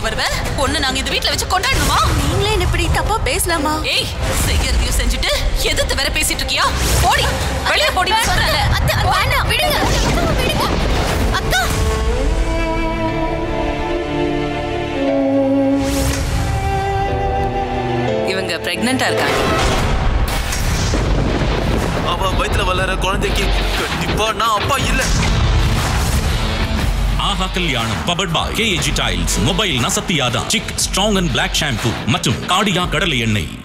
கூட்டிட்டு வருவ பொண்ணு நாங்க இந்த வீட்ல வச்சு கொண்டாடணுமா நீங்களே என்ன இப்படி தப்பா பேசலாமா ஏய் செய்யறதையும் செஞ்சுட்டு எதிர்த்து வேற பேசிட்டு இருக்கியா போடி வெளிய போடி சொல்றல அத்தை வேண்டாம் விடுங்க விடுங்க அக்கா இவங்க பிரெக்னண்டா இருக்காங்க அவ வயித்துல வளர குழந்தைக்கு கண்டிப்பா நான் அப்பா இல்ல ஆஹா கல்யாணம் powered by KAG tiles mobile நசத்தியாதா Chik strong and black shampoo மற்றும் காடியா கடலை எண்ணெய்